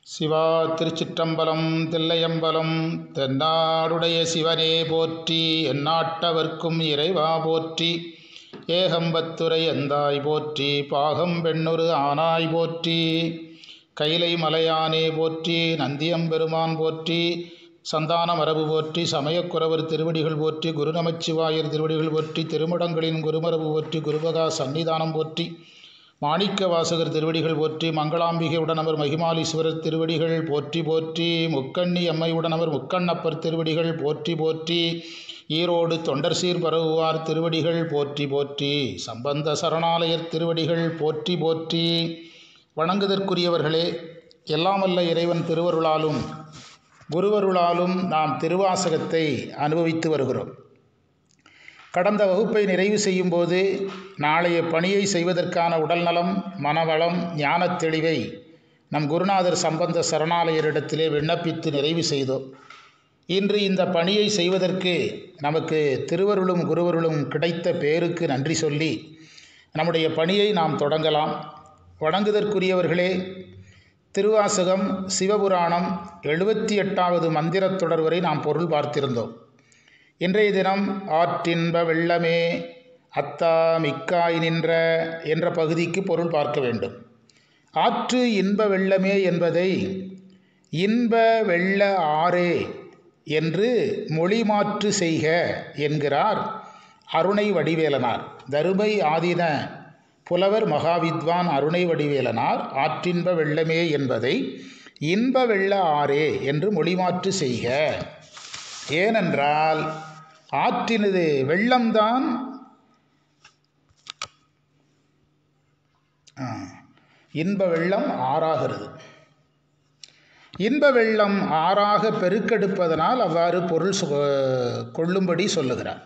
சிவா திருச்சிற்றம்பலம் தில்லையம்பலம் தென்னாடுடைய சிவனே போற்றி எந்நாட்டவர்க்கும் இறைவா போற்றி ஏகம்பத்துரை எந்தாய் போற்றி பாகம் பெண்ணொரு ஆனாய் போற்றி கைலை மலையானே போற்றி நந்தியம்பெருமான் போற்றி சந்தான மரபு போற்றி சமயக்குறவர் திருவடிகள் போற்றி குருநமச்சிவாயர் திருவடிகள் போற்றி திருமடங்களின் குருமரபு போற்றி குருபகா சன்னிதானம் போற்றி மாணிக்க வாசகர் திருவடிகள் போற்றி மங்களாம்பிகை உடனவர் மகிமாலீஸ்வரர் திருவடிகள் போற்றி போற்றி முக்கண்ணி அம்மை உடனவர் முக்கண்ணப்பர் திருவடிகள் போற்றி போற்றி ஈரோடு தொண்டர் சீர் பரவுவார் திருவடிகள் போற்றி போற்றி சம்பந்த சரணாலயர் திருவடிகள் போற்றி போற்றி வணங்குதற்குரியவர்களே எல்லாமல்ல இறைவன் திருவருளாலும் குருவருளாலும் நாம் திருவாசகத்தை அனுபவித்து வருகிறோம் கடந்த வகுப்பை நிறைவு செய்யும்போது நாளைய பணியை செய்வதற்கான உடல்நலம் மனவளம் ஞானத் தெளிவை நம் குருநாதர் சம்பந்த சரணாலயரிடத்திலே விண்ணப்பித்து நிறைவு செய்தோம் இன்று இந்த பணியை செய்வதற்கு நமக்கு திருவருளும் குருவருளும் கிடைத்த பேருக்கு நன்றி சொல்லி நம்முடைய பணியை நாம் தொடங்கலாம் வணங்குதற்குரியவர்களே திருவாசகம் சிவபுராணம் எழுபத்தி எட்டாவது மந்திரத் தொடர் வரை நாம் பொருள் பார்த்திருந்தோம் இன்றைய தினம் ஆற்றின்ப வெள்ளமே அத்தா மிக்காய் நின்ற என்ற பகுதிக்கு பொருள் பார்க்க வேண்டும் ஆற்று இன்ப வெள்ளமே என்பதை இன்ப வெள்ள ஆறே என்று மொழி மாற்று செய்க என்கிறார் அருணை வடிவேலனார் தருமை ஆதீன புலவர் மகாவித்வான் அருணை வடிவேலனார் ஆற்றின்ப வெள்ளமே என்பதை இன்ப வெள்ள ஆறே என்று மொழிமாற்று செய்க ஏனென்றால் ஆற்றினது வெள்ளம்தான் இன்ப வெள்ளம் ஆறாகிறது இன்ப வெள்ளம் ஆறாக பெருக்கெடுப்பதனால் அவ்வாறு பொருள் கொள்ளும்படி சொல்லுகிறார்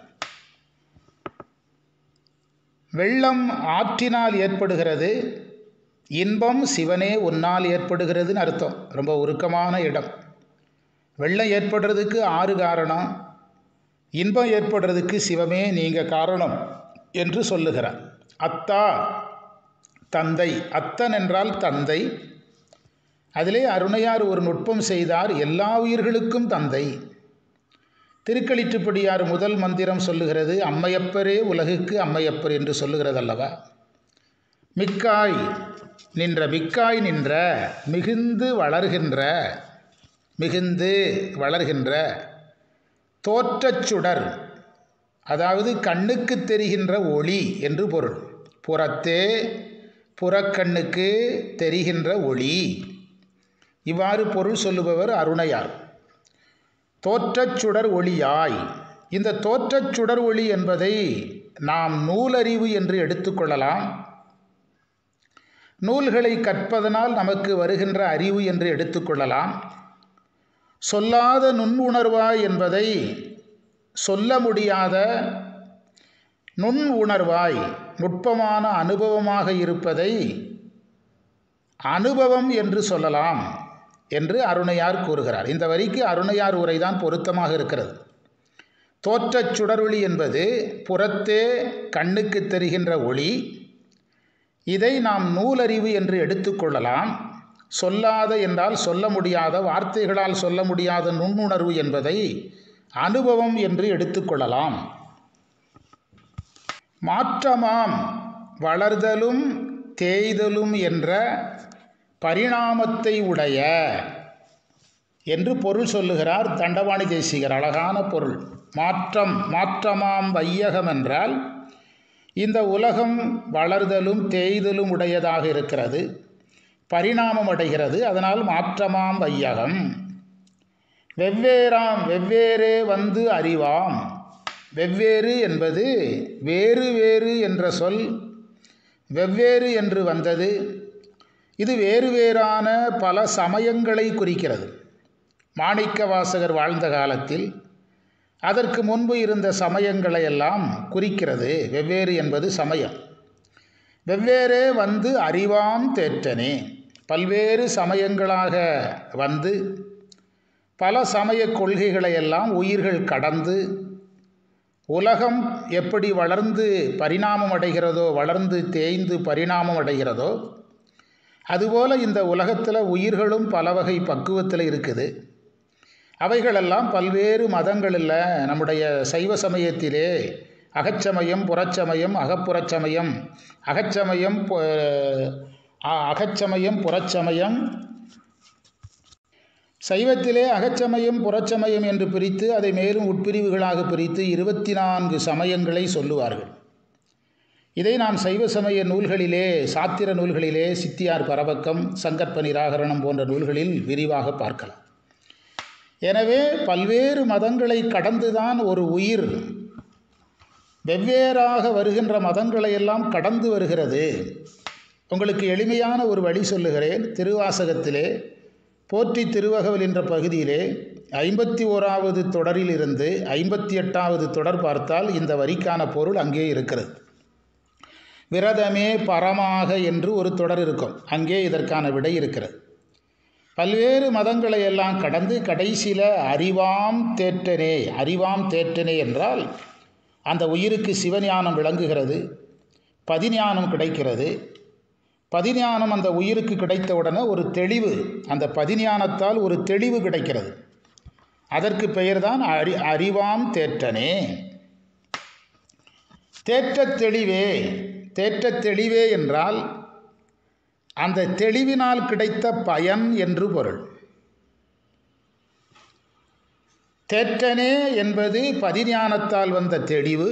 வெள்ளம் ஆற்றினால் ஏற்படுகிறது இன்பம் சிவனே உன்னால் ஏற்படுகிறதுன்னு அர்த்தம் ரொம்ப உருக்கமான இடம் வெள்ளம் ஏற்படுறதுக்கு ஆறு காரணம் இன்பம் ஏற்படுறதுக்கு சிவமே நீங்கள் காரணம் என்று சொல்லுகிறார் அத்தா தந்தை அத்தன் என்றால் தந்தை அதிலே அருணையார் ஒரு நுட்பம் செய்தார் எல்லா உயிர்களுக்கும் தந்தை திருக்களிற்றுப்படியார் முதல் மந்திரம் சொல்லுகிறது அம்மையப்பரே உலகுக்கு அம்மையப்பர் என்று சொல்லுகிறது அல்லவா மிக்காய் நின்ற மிக்காய் நின்ற மிகுந்து வளர்கின்ற மிகுந்து வளர்கின்ற தோற்றச் சுடர் அதாவது கண்ணுக்கு தெரிகின்ற ஒளி என்று பொருள் புறத்தே புறக்கண்ணுக்கு தெரிகின்ற ஒளி இவ்வாறு பொருள் சொல்லுபவர் அருணையார் தோற்றச் சுடர் ஒளியாய் இந்த தோற்றச் சுடர் ஒளி என்பதை நாம் நூலறிவு என்று எடுத்துக்கொள்ளலாம் நூல்களை கற்பதனால் நமக்கு வருகின்ற அறிவு என்று எடுத்துக்கொள்ளலாம் சொல்லாத நுண்ணுணர்வாய் என்பதை சொல்ல முடியாத நுண் உணர்வாய் நுட்பமான அனுபவமாக இருப்பதை அனுபவம் என்று சொல்லலாம் என்று அருணையார் கூறுகிறார் இந்த வரிக்கு அருணையார் உரைதான் பொருத்தமாக இருக்கிறது தோற்றச் சுடரொளி என்பது புறத்தே கண்ணுக்கு தெரிகின்ற ஒளி இதை நாம் நூலறிவு என்று எடுத்துக்கொள்ளலாம் சொல்லாத என்றால் சொல்ல முடியாத வார்த்தைகளால் சொல்ல முடியாத நுண்ணுணர்வு என்பதை அனுபவம் என்று எடுத்துக்கொள்ளலாம் மாற்றமாம் வளர்தலும் தேய்தலும் என்ற பரிணாமத்தை உடைய என்று பொருள் சொல்லுகிறார் தண்டவாணி தேசிகர் அழகான பொருள் மாற்றம் மாற்றமாம் வையகம் என்றால் இந்த உலகம் வளர்தலும் தேய்தலும் உடையதாக இருக்கிறது பரிணாமம் அடைகிறது அதனால் மாற்றமாம் வையகம் வெவ்வேறாம் வெவ்வேறே வந்து அறிவாம் வெவ்வேறு என்பது வேறு வேறு என்ற சொல் வெவ்வேறு என்று வந்தது இது வேறு வேறான பல சமயங்களை குறிக்கிறது மாணிக்க வாசகர் வாழ்ந்த காலத்தில் அதற்கு முன்பு இருந்த சமயங்களை எல்லாம் குறிக்கிறது வெவ்வேறு என்பது சமயம் வெவ்வேறே வந்து அறிவாம் தேற்றனே பல்வேறு சமயங்களாக வந்து பல சமய கொள்கைகளை எல்லாம் உயிர்கள் கடந்து உலகம் எப்படி வளர்ந்து பரிணாமம் அடைகிறதோ வளர்ந்து தேய்ந்து பரிணாமம் அடைகிறதோ அதுபோல் இந்த உலகத்தில் உயிர்களும் பல வகை பக்குவத்தில் இருக்குது அவைகளெல்லாம் பல்வேறு மதங்களில் நம்முடைய சைவ சமயத்திலே அகச்சமயம் புறச்சமயம் அகப்புறச்சமயம் அகச்சமயம் அகச்சமயம் புறச்சமயம் சைவத்திலே அகச்சமயம் புறச்சமயம் என்று பிரித்து அதை மேலும் உட்பிரிவுகளாக பிரித்து இருபத்தி நான்கு சமயங்களை சொல்லுவார்கள் இதை நாம் சைவ சமய நூல்களிலே சாத்திர நூல்களிலே சித்தியார் பரபக்கம் சங்கற்ப நிராகரணம் போன்ற நூல்களில் விரிவாக பார்க்கலாம் எனவே பல்வேறு மதங்களை கடந்துதான் ஒரு உயிர் வெவ்வேறாக வருகின்ற மதங்களை எல்லாம் கடந்து வருகிறது உங்களுக்கு எளிமையான ஒரு வழி சொல்லுகிறேன் திருவாசகத்திலே போற்றி திருவகவல் என்ற பகுதியிலே ஐம்பத்தி ஓராவது தொடரிலிருந்து ஐம்பத்தி எட்டாவது தொடர் பார்த்தால் இந்த வரிக்கான பொருள் அங்கே இருக்கிறது விரதமே பரமாக என்று ஒரு தொடர் இருக்கும் அங்கே இதற்கான விடை இருக்கிறது பல்வேறு மதங்களை எல்லாம் கடந்து கடைசியில் அறிவாம் தேற்றனே அறிவாம் தேற்றனே என்றால் அந்த உயிருக்கு சிவஞானம் விளங்குகிறது பதிஞானம் கிடைக்கிறது பதிஞானம் அந்த உயிருக்கு கிடைத்தவுடனே ஒரு தெளிவு அந்த பதிஞானத்தால் ஒரு தெளிவு கிடைக்கிறது அதற்கு பெயர்தான் அறி அறிவாம் தேற்றனே தேற்றத் தெளிவே தேற்றத் தெளிவே என்றால் அந்த தெளிவினால் கிடைத்த பயன் என்று பொருள் தேற்றனே என்பது பதிஞானத்தால் வந்த தெளிவு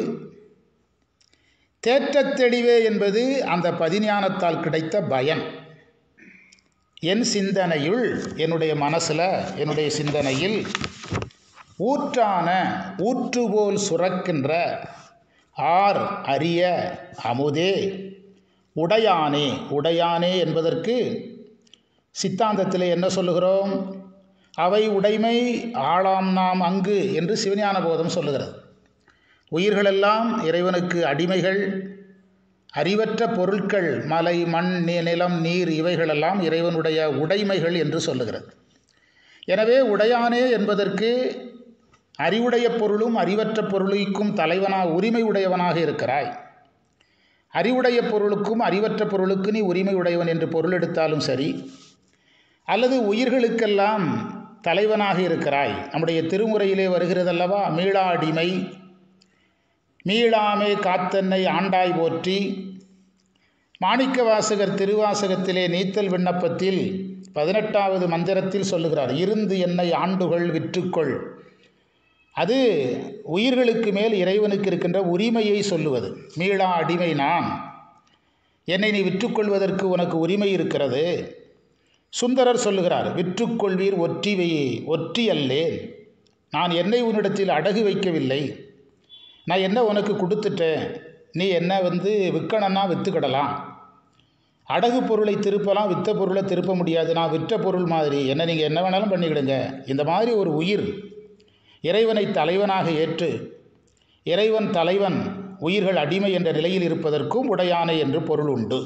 தேற்றத் தெளிவே என்பது அந்த பதிஞானத்தால் கிடைத்த பயன் என் சிந்தனையுள் என்னுடைய மனசில் என்னுடைய சிந்தனையில் ஊற்றான ஊற்றுபோல் சுரக்கின்ற ஆர் அரிய அமுதே உடையானே உடையானே என்பதற்கு சித்தாந்தத்தில் என்ன சொல்லுகிறோம் அவை உடைமை ஆளாம் நாம் அங்கு என்று சிவஞான போதம் சொல்லுகிறது உயிர்களெல்லாம் இறைவனுக்கு அடிமைகள் அறிவற்ற பொருட்கள் மலை மண் நிலம் நீர் இவைகளெல்லாம் இறைவனுடைய உடைமைகள் என்று சொல்லுகிறது எனவே உடையானே என்பதற்கு அறிவுடைய பொருளும் அறிவற்ற பொருளுக்கும் தலைவனா உரிமை உடையவனாக இருக்கிறாய் அறிவுடைய பொருளுக்கும் அறிவற்ற பொருளுக்கு நீ உரிமை உடையவன் என்று பொருள் எடுத்தாலும் சரி அல்லது உயிர்களுக்கெல்லாம் தலைவனாக இருக்கிறாய் நம்முடைய திருமுறையிலே வருகிறதல்லவா மீளா அடிமை மீளாமே காத்தன்னை ஆண்டாய் போற்றி மாணிக்க வாசகர் திருவாசகத்திலே நீத்தல் விண்ணப்பத்தில் பதினெட்டாவது மந்திரத்தில் சொல்லுகிறார் இருந்து என்னை ஆண்டுகள் விற்றுக்கொள் அது உயிர்களுக்கு மேல் இறைவனுக்கு இருக்கின்ற உரிமையை சொல்லுவது மீளா அடிமை நான் என்னை நீ விற்றுக்கொள்வதற்கு உனக்கு உரிமை இருக்கிறது சுந்தரர் சொல்லுகிறார் விற்றுக்கொள்வீர் ஒற்றி வை ஒற்றி அல்லேன் நான் என்னை உன்னிடத்தில் அடகு வைக்கவில்லை நான் என்ன உனக்கு கொடுத்துட்டேன் நீ என்ன வந்து விற்கணும்னா விற்றுக்கிடலாம் அடகு பொருளை திருப்பலாம் விற்ற பொருளை திருப்ப முடியாது நான் விற்ற பொருள் மாதிரி என்ன நீங்கள் என்ன வேணாலும் பண்ணிக்கிடுங்க இந்த மாதிரி ஒரு உயிர் இறைவனை தலைவனாக ஏற்று இறைவன் தலைவன் உயிர்கள் அடிமை என்ற நிலையில் இருப்பதற்கும் உடையானை என்று பொருள் உண்டு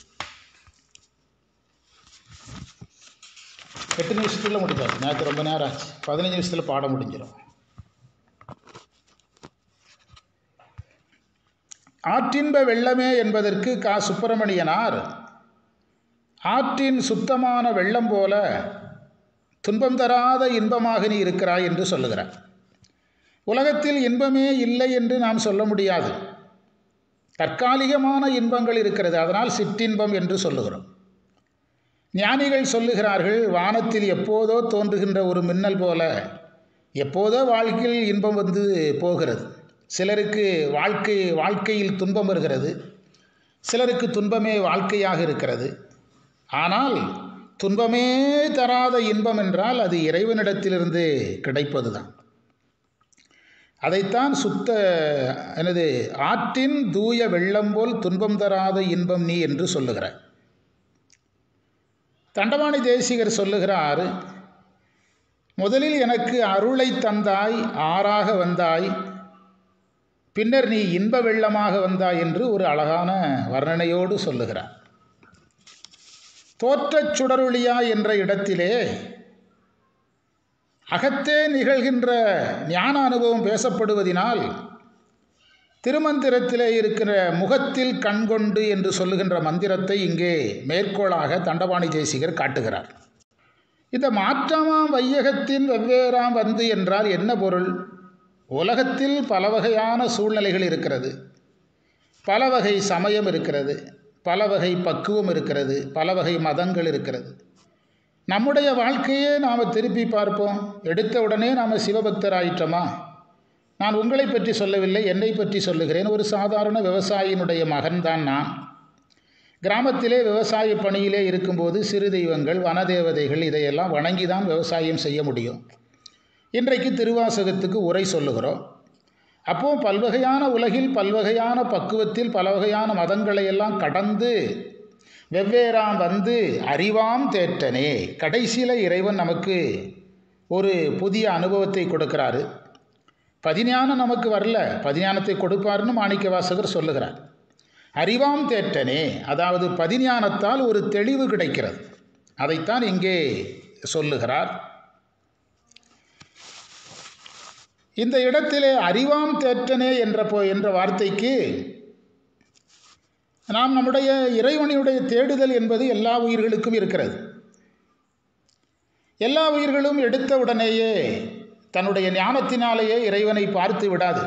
எட்டு நிமிஷத்தில் முடிஞ்சாச்சு நேற்று ரொம்ப நேரம் ஆச்சு பதினஞ்சு நிமிஷத்தில் பாடம் முடிஞ்சிடும் ஆற்றின்ப வெள்ளமே என்பதற்கு கா சுப்பிரமணியனார் ஆற்றின் சுத்தமான வெள்ளம் போல துன்பம் தராத இன்பமாக நீ இருக்கிறாய் என்று சொல்லுகிறார் உலகத்தில் இன்பமே இல்லை என்று நாம் சொல்ல முடியாது தற்காலிகமான இன்பங்கள் இருக்கிறது அதனால் சிற்றின்பம் என்று சொல்லுகிறோம் ஞானிகள் சொல்லுகிறார்கள் வானத்தில் எப்போதோ தோன்றுகின்ற ஒரு மின்னல் போல எப்போதோ வாழ்க்கையில் இன்பம் வந்து போகிறது சிலருக்கு வாழ்க்கை வாழ்க்கையில் துன்பம் வருகிறது சிலருக்கு துன்பமே வாழ்க்கையாக இருக்கிறது ஆனால் துன்பமே தராத இன்பம் என்றால் அது இறைவனிடத்திலிருந்து கிடைப்பது தான் அதைத்தான் சுத்த எனது ஆற்றின் தூய வெள்ளம் போல் துன்பம் தராத இன்பம் நீ என்று சொல்லுகிறார் தண்டவாணி தேசிகர் சொல்லுகிறார் முதலில் எனக்கு அருளை தந்தாய் ஆறாக வந்தாய் பின்னர் நீ இன்ப வெள்ளமாக வந்தாய் என்று ஒரு அழகான வர்ணனையோடு சொல்லுகிறார் தோற்றச் சுடரொளியா என்ற இடத்திலே அகத்தே நிகழ்கின்ற ஞான அனுபவம் பேசப்படுவதினால் திருமந்திரத்திலே இருக்கிற முகத்தில் கண்கொண்டு என்று சொல்லுகின்ற மந்திரத்தை இங்கே மேற்கோளாக தண்டபாணி தேசிகர் காட்டுகிறார் இந்த மாற்றமாம் வையகத்தின் வெவ்வேறாம் வந்து என்றால் என்ன பொருள் உலகத்தில் பல வகையான சூழ்நிலைகள் இருக்கிறது பல வகை சமயம் இருக்கிறது பல வகை பக்குவம் இருக்கிறது பல வகை மதங்கள் இருக்கிறது நம்முடைய வாழ்க்கையே நாம் திருப்பி பார்ப்போம் எடுத்த உடனே நாம் சிவபக்தராயிற்றோமா நான் உங்களை பற்றி சொல்லவில்லை என்னை பற்றி சொல்லுகிறேன் ஒரு சாதாரண விவசாயியினுடைய மகன்தான் நான் கிராமத்திலே விவசாய பணியிலே இருக்கும்போது சிறு தெய்வங்கள் வனதேவதைகள் இதையெல்லாம் வணங்கி தான் விவசாயம் செய்ய முடியும் இன்றைக்கு திருவாசகத்துக்கு உரை சொல்லுகிறோம் அப்போ பல்வகையான உலகில் பல்வகையான பக்குவத்தில் பல வகையான மதங்களை எல்லாம் கடந்து வெவ்வேறாம் வந்து அறிவாம் தேற்றனே கடைசியில் இறைவன் நமக்கு ஒரு புதிய அனுபவத்தை கொடுக்கிறாரு பதிஞானம் நமக்கு வரல பதிஞானத்தை கொடுப்பார்னு மாணிக்க வாசகர் சொல்லுகிறார் அறிவாம் தேற்றனே அதாவது பதிஞானத்தால் ஒரு தெளிவு கிடைக்கிறது அதைத்தான் இங்கே சொல்லுகிறார் இந்த இடத்திலே அறிவாம் தேற்றனே என்ற போ என்ற வார்த்தைக்கு நாம் நம்முடைய இறைவனுடைய தேடுதல் என்பது எல்லா உயிர்களுக்கும் இருக்கிறது எல்லா உயிர்களும் எடுத்த உடனேயே தன்னுடைய ஞானத்தினாலேயே இறைவனை பார்த்து விடாது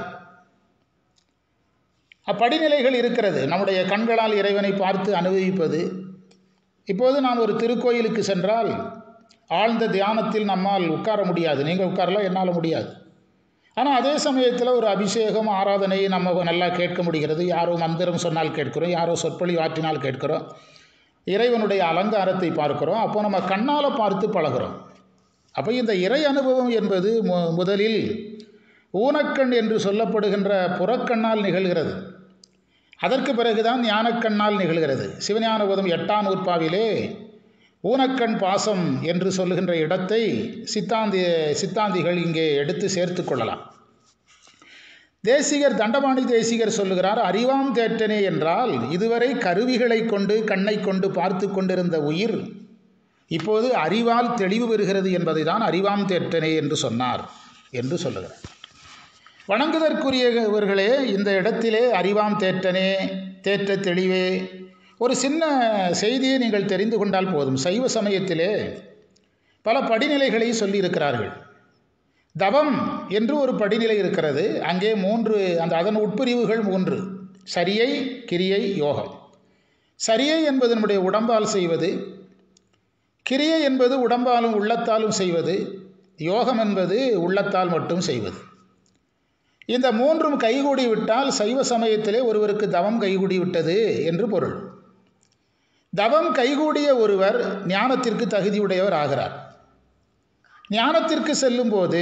அப்படிநிலைகள் இருக்கிறது நம்முடைய கண்களால் இறைவனை பார்த்து அனுபவிப்பது இப்போது நாம் ஒரு திருக்கோயிலுக்கு சென்றால் ஆழ்ந்த தியானத்தில் நம்மால் உட்கார முடியாது நீங்கள் உட்காரலாம் என்னால் முடியாது ஆனால் அதே சமயத்தில் ஒரு அபிஷேகம் ஆராதனை நம்ம நல்லா கேட்க முடிகிறது யாரோ மந்திரம் சொன்னால் கேட்கிறோம் யாரோ சொற்பொழி ஆற்றினால் கேட்கிறோம் இறைவனுடைய அலங்காரத்தை பார்க்கிறோம் அப்போ நம்ம கண்ணால் பார்த்து பழகிறோம் அப்போ இந்த இறை அனுபவம் என்பது மு முதலில் ஊனக்கண் என்று சொல்லப்படுகின்ற புறக்கண்ணால் நிகழ்கிறது அதற்கு பிறகுதான் ஞானக்கண்ணால் நிகழ்கிறது சிவஞானபோதம் எட்டாம் நூற்பாவிலே ஊனக்கண் பாசம் என்று சொல்லுகின்ற இடத்தை சித்தாந்தி சித்தாந்திகள் இங்கே எடுத்து சேர்த்து கொள்ளலாம் தேசிகர் தண்டபாணி தேசிகர் சொல்லுகிறார் அறிவாம் தேற்றனே என்றால் இதுவரை கருவிகளை கொண்டு கண்ணை கொண்டு பார்த்து கொண்டிருந்த உயிர் இப்போது அறிவால் தெளிவு பெறுகிறது என்பதை தான் அறிவாம் தேற்றனே என்று சொன்னார் என்று சொல்லுகிறார் வணங்குதற்குரியவர்களே இந்த இடத்திலே அறிவாம் தேற்றனே தேற்ற தெளிவே ஒரு சின்ன செய்தியை நீங்கள் தெரிந்து கொண்டால் போதும் சைவ சமயத்திலே பல படிநிலைகளை சொல்லியிருக்கிறார்கள் தவம் என்று ஒரு படிநிலை இருக்கிறது அங்கே மூன்று அந்த அதன் உட்பிரிவுகள் மூன்று சரியை கிரியை யோகம் சரியை என்பது நம்முடைய உடம்பால் செய்வது கிரியை என்பது உடம்பாலும் உள்ளத்தாலும் செய்வது யோகம் என்பது உள்ளத்தால் மட்டும் செய்வது இந்த மூன்றும் கைகூடி விட்டால் சைவ சமயத்திலே ஒருவருக்கு தவம் கைகூடி விட்டது என்று பொருள் தவம் கைகூடிய ஒருவர் ஞானத்திற்கு தகுதியுடையவர் ஆகிறார் ஞானத்திற்கு செல்லும்போது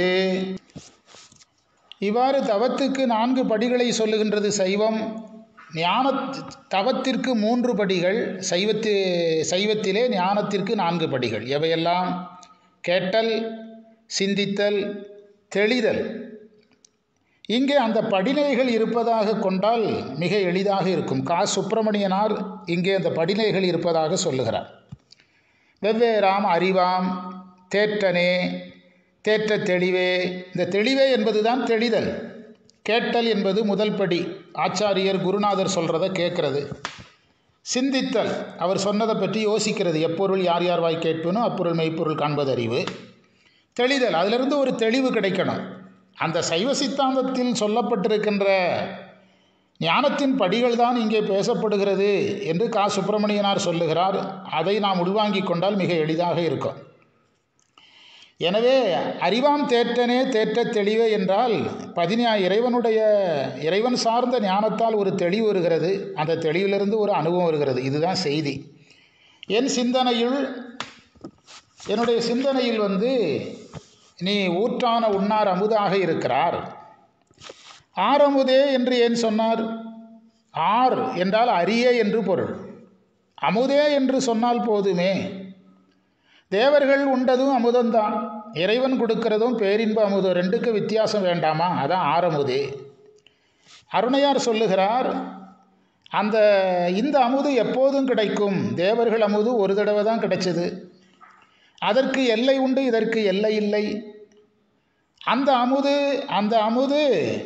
இவ்வாறு தவத்துக்கு நான்கு படிகளை சொல்லுகின்றது சைவம் ஞான தவத்திற்கு மூன்று படிகள் சைவத்து சைவத்திலே ஞானத்திற்கு நான்கு படிகள் எவையெல்லாம் கேட்டல் சிந்தித்தல் தெளிதல் இங்கே அந்த படிநிலைகள் இருப்பதாக கொண்டால் மிக எளிதாக இருக்கும் கா சுப்பிரமணியனார் இங்கே அந்த படிநிலைகள் இருப்பதாக சொல்லுகிறார் வெவ்வேறாம் அறிவாம் தேற்றனே தேற்ற தெளிவே இந்த தெளிவே என்பதுதான் தெளிதல் கேட்டல் என்பது முதல் படி ஆச்சாரியர் குருநாதர் சொல்கிறத கேட்கறது சிந்தித்தல் அவர் சொன்னதை பற்றி யோசிக்கிறது எப்பொருள் யார் யார் வாய் கேட்பனும் அப்பொருள் மெய்ப்பொருள் காண்பது அறிவு தெளிதல் அதிலிருந்து ஒரு தெளிவு கிடைக்கணும் அந்த சைவ சித்தாந்தத்தில் சொல்லப்பட்டிருக்கின்ற ஞானத்தின் படிகள் தான் இங்கே பேசப்படுகிறது என்று கா சுப்பிரமணியனார் சொல்லுகிறார் அதை நாம் உள்வாங்கிக் கொண்டால் மிக எளிதாக இருக்கும் எனவே அறிவாம் தேற்றனே தேற்ற தெளிவே என்றால் பதினா இறைவனுடைய இறைவன் சார்ந்த ஞானத்தால் ஒரு தெளிவு வருகிறது அந்த தெளிவிலிருந்து ஒரு அனுபவம் வருகிறது இதுதான் செய்தி என் சிந்தனையில் என்னுடைய சிந்தனையில் வந்து நீ ஊற்றான உண்ணார் அமுதாக இருக்கிறார் ஆரமுதே என்று ஏன் சொன்னார் ஆர் என்றால் அரிய என்று பொருள் அமுதே என்று சொன்னால் போதுமே தேவர்கள் உண்டதும் அமுதம்தான் இறைவன் கொடுக்கிறதும் பேரின்ப அமுதம் ரெண்டுக்கு வித்தியாசம் வேண்டாமா அதான் ஆரமுதே அருணையார் சொல்லுகிறார் அந்த இந்த அமுது எப்போதும் கிடைக்கும் தேவர்கள் அமுது ஒரு தடவை தான் கிடைச்சது அதற்கு எல்லை உண்டு இதற்கு எல்லை இல்லை அந்த அமுது அந்த அமுது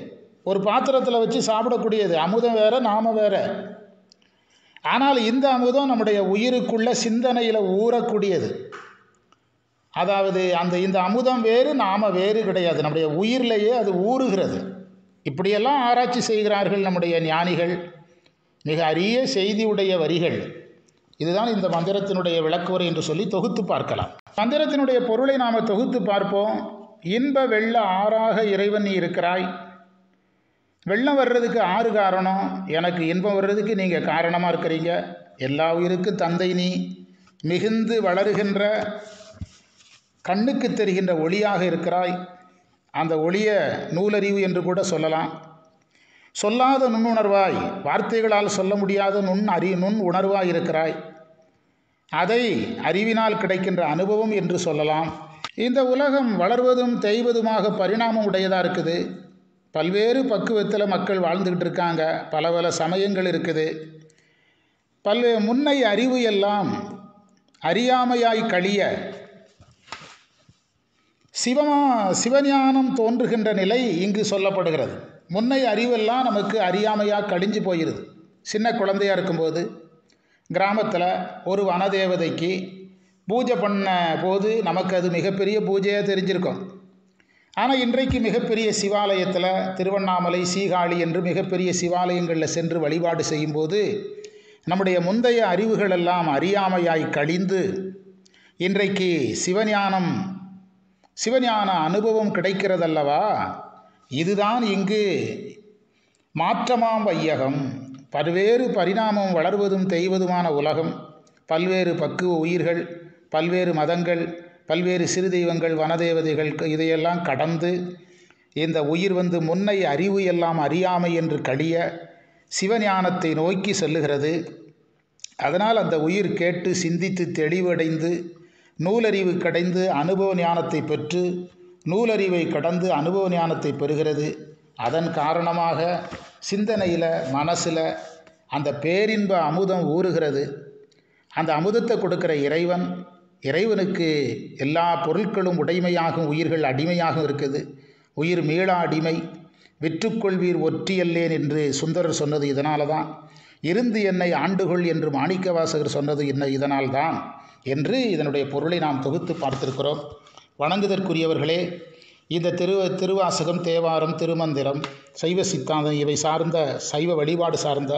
ஒரு பாத்திரத்தில் வச்சு சாப்பிடக்கூடியது அமுதம் வேற நாம வேற ஆனால் இந்த அமுதம் நம்முடைய உயிருக்குள்ள சிந்தனையில் ஊறக்கூடியது அதாவது அந்த இந்த அமுதம் வேறு நாம வேறு கிடையாது நம்முடைய உயிரிலேயே அது ஊறுகிறது இப்படியெல்லாம் ஆராய்ச்சி செய்கிறார்கள் நம்முடைய ஞானிகள் மிக அரிய செய்தியுடைய வரிகள் இதுதான் இந்த மந்திரத்தினுடைய விளக்குவரை என்று சொல்லி தொகுத்து பார்க்கலாம் மந்திரத்தினுடைய பொருளை நாம் தொகுத்து பார்ப்போம் இன்ப வெள்ள ஆறாக இறைவன் நீ இருக்கிறாய் வெள்ளம் வர்றதுக்கு ஆறு காரணம் எனக்கு இன்பம் வர்றதுக்கு நீங்கள் காரணமாக இருக்கிறீங்க எல்லா உயிருக்கும் தந்தை நீ மிகுந்து வளருகின்ற கண்ணுக்கு தெரிகின்ற ஒளியாக இருக்கிறாய் அந்த ஒளிய நூலறிவு என்று கூட சொல்லலாம் சொல்லாத நுண்ணுணர்வாய் வார்த்தைகளால் சொல்ல முடியாத நுண் அறி நுண் உணர்வாய் இருக்கிறாய் அதை அறிவினால் கிடைக்கின்ற அனுபவம் என்று சொல்லலாம் இந்த உலகம் வளர்வதும் தேய்வதுமாக பரிணாமம் உடையதாக இருக்குது பல்வேறு பக்குவத்தில் மக்கள் வாழ்ந்துக்கிட்டு இருக்காங்க பல பல சமயங்கள் இருக்குது பல்வே முன்னை அறிவு எல்லாம் அறியாமையாய் கழிய சிவமா சிவஞானம் தோன்றுகின்ற நிலை இங்கு சொல்லப்படுகிறது முன்னை அறிவெல்லாம் நமக்கு அறியாமையாக கழிஞ்சு போயிடுது சின்ன குழந்தையாக இருக்கும்போது கிராமத்தில் ஒரு வனதேவதைக்கு பூஜை பண்ண போது நமக்கு அது மிகப்பெரிய பூஜையாக தெரிஞ்சிருக்கும் ஆனால் இன்றைக்கு மிகப்பெரிய சிவாலயத்தில் திருவண்ணாமலை சீகாழி என்று மிகப்பெரிய சிவாலயங்களில் சென்று வழிபாடு செய்யும்போது நம்முடைய முந்தைய அறிவுகள் எல்லாம் அறியாமையாய் கழிந்து இன்றைக்கு சிவஞானம் சிவஞான அனுபவம் கிடைக்கிறதல்லவா இதுதான் இங்கு மாற்றமாம் வையகம் பல்வேறு பரிணாமம் வளர்வதும் தெய்வதுமான உலகம் பல்வேறு பக்குவ உயிர்கள் பல்வேறு மதங்கள் பல்வேறு சிறு தெய்வங்கள் வனதேவதைகள் இதையெல்லாம் கடந்து இந்த உயிர் வந்து முன்னை அறிவு எல்லாம் அறியாமை என்று கழிய சிவஞானத்தை நோக்கி செல்லுகிறது அதனால் அந்த உயிர் கேட்டு சிந்தித்து தெளிவடைந்து நூலறிவு கடைந்து அனுபவ ஞானத்தை பெற்று நூலறிவை கடந்து அனுபவ ஞானத்தை பெறுகிறது அதன் காரணமாக சிந்தனையில் மனசில் அந்த பேரின்ப அமுதம் ஊறுகிறது அந்த அமுதத்தை கொடுக்கிற இறைவன் இறைவனுக்கு எல்லா பொருட்களும் உடைமையாகும் உயிர்கள் அடிமையாகவும் இருக்குது உயிர் மீளா அடிமை விற்றுக்கொள்வீர் ஒற்றியல்லேன் என்று சுந்தரர் சொன்னது இதனால தான் இருந்து என்னை ஆண்டுகொள் என்று மாணிக்கவாசகர் சொன்னது என்ன இதனால்தான் என்று இதனுடைய பொருளை நாம் தொகுத்து பார்த்திருக்கிறோம் வணங்குதற்குரியவர்களே இந்த திரு திருவாசகம் தேவாரம் திருமந்திரம் சைவ சித்தாந்தம் இவை சார்ந்த சைவ வழிபாடு சார்ந்த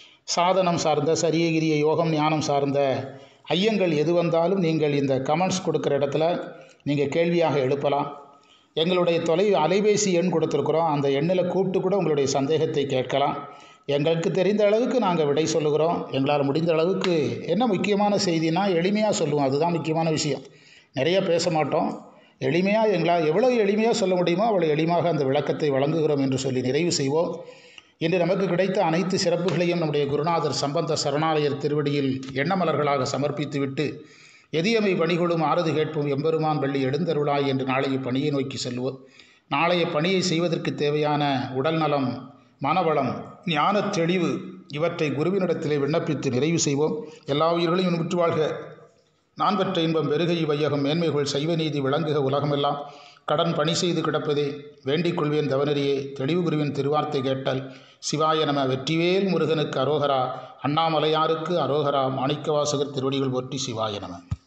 சாதனம் சார்ந்த சரியகிரிய யோகம் ஞானம் சார்ந்த ஐயங்கள் எது வந்தாலும் நீங்கள் இந்த கமெண்ட்ஸ் கொடுக்குற இடத்துல நீங்கள் கேள்வியாக எழுப்பலாம் எங்களுடைய தொலை அலைபேசி எண் கொடுத்துருக்குறோம் அந்த எண்ணில் கூப்பிட்டு கூட உங்களுடைய சந்தேகத்தை கேட்கலாம் எங்களுக்கு தெரிந்த அளவுக்கு நாங்கள் விடை சொல்லுகிறோம் எங்களால் முடிந்த அளவுக்கு என்ன முக்கியமான செய்தினா எளிமையாக சொல்லுவோம் அதுதான் முக்கியமான விஷயம் நிறைய பேச மாட்டோம் எளிமையாக எங்களால் எவ்வளோ எளிமையாக சொல்ல முடியுமோ அவ்வளோ எளிமையாக அந்த விளக்கத்தை வழங்குகிறோம் என்று சொல்லி நிறைவு செய்வோம் இன்று நமக்கு கிடைத்த அனைத்து சிறப்புகளையும் நம்முடைய குருநாதர் சம்பந்த சரணாலயர் திருவடியில் எண்ணமலர்களாக சமர்ப்பித்துவிட்டு எதியமை பணிகளும் ஆறுது கேட்போம் எம்பெருமான் வெள்ளி எழுந்தருளாய் என்று நாளைய பணியை நோக்கி செல்வோம் நாளைய பணியை செய்வதற்கு தேவையான உடல் நலம் மனவளம் ஞான தெளிவு இவற்றை குருவினிடத்திலே விண்ணப்பித்து நிறைவு செய்வோம் எல்லா உயிர்களையும் முற்று வாழ்க நான் பெற்ற இன்பம் பெருகை வையகம் மேன்மைகள் சைவ நீதி விளங்குக உலகமெல்லாம் கடன் பணி செய்து கிடப்பதே வேண்டிக் கொள்வேன் தவனரியே தெளிவு குருவின் திருவார்த்தை கேட்டல் சிவாய நம வெற்றிவேல் முருகனுக்கு அரோகரா அண்ணாமலையாருக்கு அரோகரா மாணிக்கவாசகர் திருவடிகள் ஒற்றி சிவாய நம